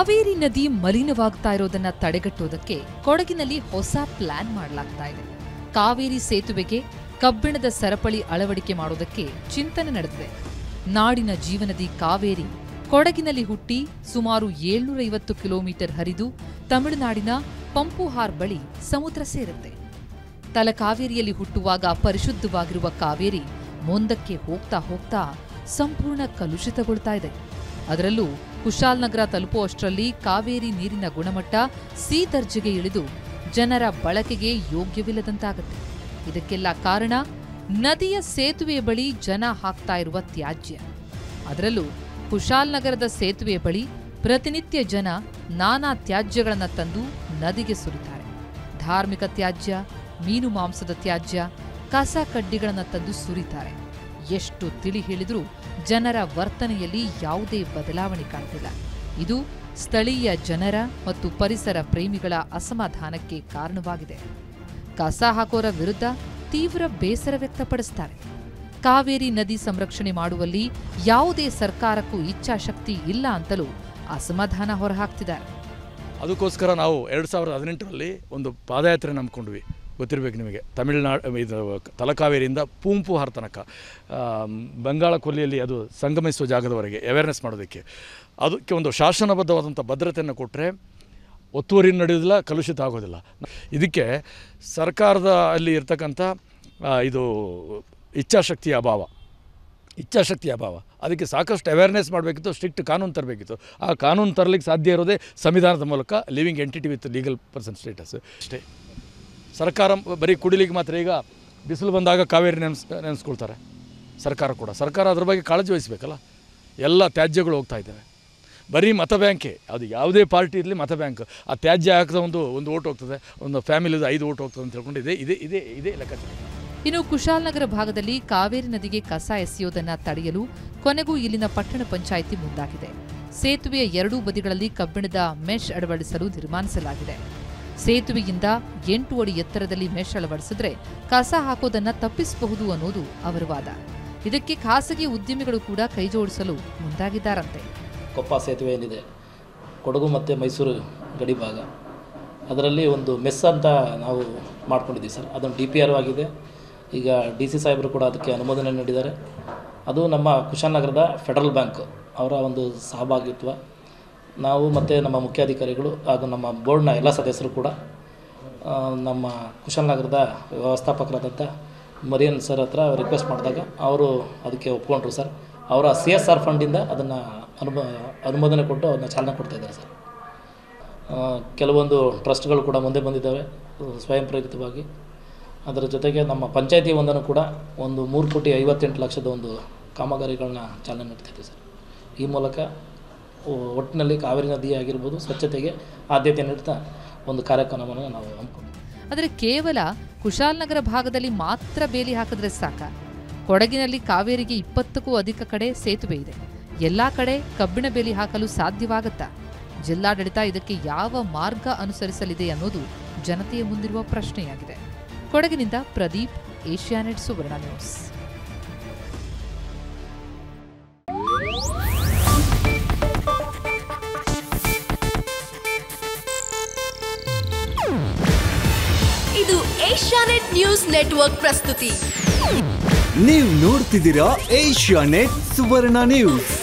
ಕಾವೇರಿ ನದಿ ಮಲಿನವಾಗ್ತಾ ಇರೋದನ್ನ ತಡೆಗಟ್ಟೋದಕ್ಕೆ ಕೊಡಗಿನಲ್ಲಿ ಹೊಸ ಪ್ಲಾನ್ ಮಾಡಲಾಗ್ತಾ ಇದೆ ಕಾವೇರಿ ಸೇತುವೆಗೆ ಕಬ್ಬಿಣದ ಸರಪಳಿ ಅಳವಡಿಕೆ ಮಾಡೋದಕ್ಕೆ ಚಿಂತನೆ ನಡೆದಿದೆ ನಾಡಿನ ಜೀವನದಿ ಕಾವೇರಿ ಕೊಡಗಿನಲ್ಲಿ ಹುಟ್ಟಿ ಸುಮಾರು ಏಳ್ನೂರೈವತ್ತು ಕಿಲೋಮೀಟರ್ ಹರಿದು ತಮಿಳುನಾಡಿನ ಪಂಪುಹಾರ್ ಬಳಿ ಸಮುದ್ರ ಸೇರುತ್ತೆ ತಲಕಾವೇರಿಯಲ್ಲಿ ಹುಟ್ಟುವಾಗ ಪರಿಶುದ್ಧವಾಗಿರುವ ಕಾವೇರಿ ಮುಂದಕ್ಕೆ ಹೋಗ್ತಾ ಹೋಗ್ತಾ ಸಂಪೂರ್ಣ ಕಲುಷಿತಗೊಳ್ತಾ ಇದೆ ಅದರಲ್ಲೂ ಕುಶಾಲ್ನಗರ ತಲುಪುವಷ್ಟರಲ್ಲಿ ಕಾವೇರಿ ನೀರಿನ ಗುಣಮಟ್ಟ ಸಿ ದರ್ಜೆಗೆ ಇಳಿದು ಜನರ ಬಳಕೆಗೆ ಯೋಗ್ಯವಿಲ್ಲದಂತಾಗತ್ತೆ ಇದಕ್ಕೆಲ್ಲ ಕಾರಣ ನದಿಯ ಸೇತುವೆಯ ಬಳಿ ಜನ ಹಾಕ್ತಾ ಇರುವ ತ್ಯಾಜ್ಯ ಅದರಲ್ಲೂ ಕುಶಾಲ್ನಗರದ ಸೇತುವೆಯ ಬಳಿ ಪ್ರತಿನಿತ್ಯ ಜನ ನಾನಾ ತ್ಯಾಜ್ಯಗಳನ್ನು ತಂದು ನದಿಗೆ ಸುರಿತಾರೆ ಧಾರ್ಮಿಕ ತ್ಯಾಜ್ಯ ಮೀನು ಮಾಂಸದ ತ್ಯಾಜ್ಯ ಕಸ ಕಡ್ಡಿಗಳನ್ನು ತಂದು ಸುರಿತಾರೆ ಎಷ್ಟು ತಿಳಿ ಹೇಳಿದ್ರೂ ಜನರ ವರ್ತನೆಯಲ್ಲಿ ಯಾವುದೇ ಬದಲಾವಣೆ ಕಾಣ್ತಿಲ್ಲ ಇದು ಸ್ಥಳೀಯ ಜನರ ಮತ್ತು ಪರಿಸರ ಪ್ರೇಮಿಗಳ ಅಸಮಾಧಾನಕ್ಕೆ ಕಾರಣವಾಗಿದೆ ಕಸ ಹಾಕೋರ ವಿರುದ್ಧ ತೀವ್ರ ಬೇಸರ ವ್ಯಕ್ತಪಡಿಸ್ತಾರೆ ಕಾವೇರಿ ನದಿ ಸಂರಕ್ಷಣೆ ಮಾಡುವಲ್ಲಿ ಯಾವುದೇ ಸರ್ಕಾರಕ್ಕೂ ಇಚ್ಛಾಶಕ್ತಿ ಇಲ್ಲ ಅಂತಲೂ ಅಸಮಾಧಾನ ಹೊರಹಾಕ್ತಿದ್ದಾರೆ ಅದಕ್ಕೋಸ್ಕರ ನಾವು ಎರಡು ಸಾವಿರದ ಹದಿನೆಂಟರಲ್ಲಿ ಒಂದು ಪಾದಯಾತ್ರೆ ನಂಬ್ಕೊಂಡ್ವಿ ಗೊತ್ತಿರಬೇಕು ನಿಮಗೆ ತಮಿಳುನಾಡು ಇದು ತಲಕಾವೇರಿಯಿಂದ ಪೂಂಪುಹಾರ್ ತನಕ ಆಮ್, ಬಂಗಾಳ ಕೊಲ್ಲಿಯಲ್ಲಿ ಅದು ಸಂಗಮಿಸುವ ಜಾಗದವರೆಗೆ ಅವೇರ್ನೆಸ್ ಮಾಡೋದಕ್ಕೆ ಅದಕ್ಕೆ ಒಂದು ಶಾಸನಬದ್ಧವಾದಂಥ ಭದ್ರತೆಯನ್ನು ಕೊಟ್ಟರೆ ಒತ್ತುವರಿ ನಡೆಯೋದಿಲ್ಲ ಕಲುಷಿತ ಆಗೋದಿಲ್ಲ ಇದಕ್ಕೆ ಸರ್ಕಾರದ ಅಲ್ಲಿ ಇರ್ತಕ್ಕಂಥ ಆ, ಇದು ಇಚ್ಛಾಶಕ್ತಿಯ ಅಭಾವ ಇಚ್ಛಾಶಕ್ತಿಯ ಅಭಾವ ಅದಕ್ಕೆ ಸಾಕಷ್ಟು ಅವೇರ್ನೆಸ್ ಮಾಡಬೇಕಿತ್ತು ಸ್ಟ್ರಿಕ್ಟ್ ಕಾನೂನು ತರಬೇಕಿತ್ತು ಆ ಕಾನೂನು ತರಲಿಕ್ಕೆ ಸಾಧ್ಯ ಇರೋದೇ ಸಂವಿಧಾನದ ಮೂಲಕ living entity with legal person status ಅಷ್ಟೇ ಸರ್ಕಾರ ಬರೀ ಕುಡಿಲಿಕ್ಕೆ ಮಾತ್ರ ಈಗ ಬಿಸಿಲು ಬಂದಾಗ ಕಾವೇರಿ ನೆನೆಸ್ ನೆನೆಸ್ಕೊಳ್ತಾರೆ ಸರ್ಕಾರ ಕೂಡ ಸರ್ಕಾರ ಅದ್ರ ಬಗ್ಗೆ ಕಾಳಜಿ ವಹಿಸಬೇಕಲ್ಲ ಎಲ್ಲ ತ್ಯಾಜ್ಯಗಳು ಹೋಗ್ತಾ ಇದ್ದಾವೆ ಬರೀ ಮತ ಬ್ಯಾಂಕೇ ಅದು ಯಾವುದೇ ಪಾರ್ಟಿ ಇರಲಿ ಮತ ಬ್ಯಾಂಕ್ ಆ ತ್ಯಾಜ್ಯ ಹಾಕಿದ ಒಂದು ಒಂದು ಓಟ್ ಹೋಗ್ತದೆ ಒಂದು ಫ್ಯಾಮಿಲಿದು ಐದು ಓಟ್ ಹೋಗ್ತದೆ ಅಂತ ಹೇಳ್ಕೊಂಡು ಇದೇ ಇದೇ ಇದೇ ಇದೇ ಲೆಕ್ಕಾಚಾರ ಇನ್ನು ಕುಶಾಲನಗರ ಭಾಗದಲ್ಲಿ ಕಾವೇರಿ ನದಿಗೆ ಕಸ ಎಸೆಯೋದನ್ನ ತಡೆಯಲು ಕೊನೆಗೂ ಇಲ್ಲಿನ ಪಟ್ಟಣ ಪಂಚಾಯಿತಿ ಮುಂದಾಗಿದೆ ಸೇತುವೆಯ ಎರಡೂ ಬದಿಗಳಲ್ಲಿ ಕಬ್ಬಿಣದ ಮೆಶ್ ಅಳವಡಿಸಲು ತೀರ್ಮಾನಿಸಲಾಗಿದೆ ಸೇತುವೆಯಿಂದ ಎಂಟು ಅಡಿ ಎತ್ತರದಲ್ಲಿ ಮೆಶ್ ಅಳವಡಿಸಿದ್ರೆ ಕಸ ಹಾಕೋದನ್ನ ತಪ್ಪಿಸಬಹುದು ಅನ್ನೋದು ಅವರ ವಾದ ಇದಕ್ಕೆ ಖಾಸಗಿ ಉದ್ಯಮಿಗಳು ಕೂಡ ಕೈಜೋಡಿಸಲು ಮುಂದಾಗಿದ್ದಾರಂತೆ ಕೊಪ್ಪ ಸೇತುವೆ ಏನಿದೆ ಕೊಡಗು ಮತ್ತು ಮೈಸೂರು ಗಡಿ ಭಾಗ ಅದರಲ್ಲಿ ಒಂದು ಮೆಸ್ ಅಂತ ನಾವು ಮಾಡ್ಕೊಂಡಿದ್ದೀವಿ ಸರ್ ಅದೊಂದು ಡಿ ಪಿ ಆರ್ ಆಗಿದೆ ಈಗ ಡಿ ಸಿ ಸಾಹೇಬರು ಕೂಡ ಅದಕ್ಕೆ ಅನುಮೋದನೆ ನೀಡಿದ್ದಾರೆ ಅದು ನಮ್ಮ ಕುಶಾಲನಗರದ ಫೆಡರಲ್ ಬ್ಯಾಂಕ್ ಅವರ ಒಂದು ಸಹಭಾಗಿತ್ವ ನಾವು ಮತ್ತು ನಮ್ಮ ಮುಖ್ಯಾಧಿಕಾರಿಗಳು ಹಾಗೂ ನಮ್ಮ ಬೋರ್ಡ್ನ ಎಲ್ಲ ಸದಸ್ಯರು ಕೂಡ ಆ, ನಮ್ಮ ಕುಶಾಲನಗರದ ವ್ಯವಸ್ಥಾಪಕರಾದಂಥ ಮರಿಯನ್ ಸರ್ ಹತ್ರ ರಿಕ್ವೆಸ್ಟ್ ಮಾಡಿದಾಗ ಅವರು ಅದಕ್ಕೆ ಒಪ್ಕೊಂಡ್ರು ಸರ್ ಅವರ ಸಿ ಎಸ್ ಆರ್ ಫಂಡಿಂದ ಅದನ್ನು ಅನುಮ ಅನುಮೋದನೆ ಕೊಟ್ಟು ಅದನ್ನ ಚಾಲನೆ ಕೊಡ್ತಾ ಇದ್ದಾರೆ ಸರ್ ಆ, ಕೆಲವೊಂದು ಟ್ರಸ್ಟ್ಗಳು ಕೂಡ ಮುಂದೆ ಬಂದಿದ್ದಾವೆ ಅಹ್, ಸ್ವಯಂ ಪ್ರೇರಿತವಾಗಿ ಅದರ ಜೊತೆಗೆ ನಮ್ಮ ಪಂಚಾಯತಿ ಒಂದನ್ನು ಕೂಡ ಒಂದು ಮೂರು ಕೋಟಿ ಐವತ್ತೆಂಟು ಲಕ್ಷದ ಒಂದು ಕಾಮಗಾರಿಗಳನ್ನ ಚಾಲನೆ ನೀಡ್ತಿದ್ದೀವಿ ಸರ್ ಈ ಮೂಲಕ ಒ- ಒಟ್ಟಿನಲ್ಲಿ ಕಾವೇರಿ ನದಿ ಆಗಿರ್ಬೋದು ಸ್ವಚ್ಛತೆಗೆ ಆದ್ಯತೆ ನೀಡ್ತಾ ಒಂದು ಕಾರ್ಯಕ್ರಮವನ್ನು ನಾವು ಹಮ್ಮಿಕೊಂಡಿದ್ದೀವಿ ಆದರೆ ಕೇವಲ ಕುಶಾಲನಗರ ಭಾಗದಲ್ಲಿ ಮಾತ್ರ ಬೇಲಿ ಹಾಕಿದ್ರೆ ಸಾಕ ಕೊಡಗಿನಲ್ಲಿ ಕಾವೇರಿಗೆ ಇಪ್ಪತ್ತಕ್ಕೂ ಅಧಿಕ ಕಡೆ ಸೇತುವೆ ಇದೆ ಎಲ್ಲಾ ಕಡೆ ಕಬ್ಬಿಣ ಬೇಲಿ ಹಾಕಲು ಸಾಧ್ಯವಾಗತ್ತಾ ಜಿಲ್ಲಾಡಳಿತ ಇದಕ್ಕೆ ಯಾವ ಮಾರ್ಗ ಅನುಸರಿಸಲಿದೆ ಅನ್ನೋದು ಜನತೆಯ ಮುಂದಿರುವ ಪ್ರಶ್ನೆಯಾಗಿದೆ ಕೊಡಗಿನಿಂದ ಪ್ರದೀಪ್ ಏಷ್ಯಾನೆಟ್ ಸುವರ್ಣ ನ್ಯೂಸ್ ಇದು ಏಷ್ಯಾನೆಟ್ ನ್ಯೂಸ್ ನೆಟ್ವರ್ಕ್ ಪ್ರಸ್ತುತಿ ನೀವು ನೋಡ್ತಿದ್ದೀರಾ ಏಷ್ಯಾ ನೆಟ್ ಸುವರ್ಣ ನ್ಯೂಸ್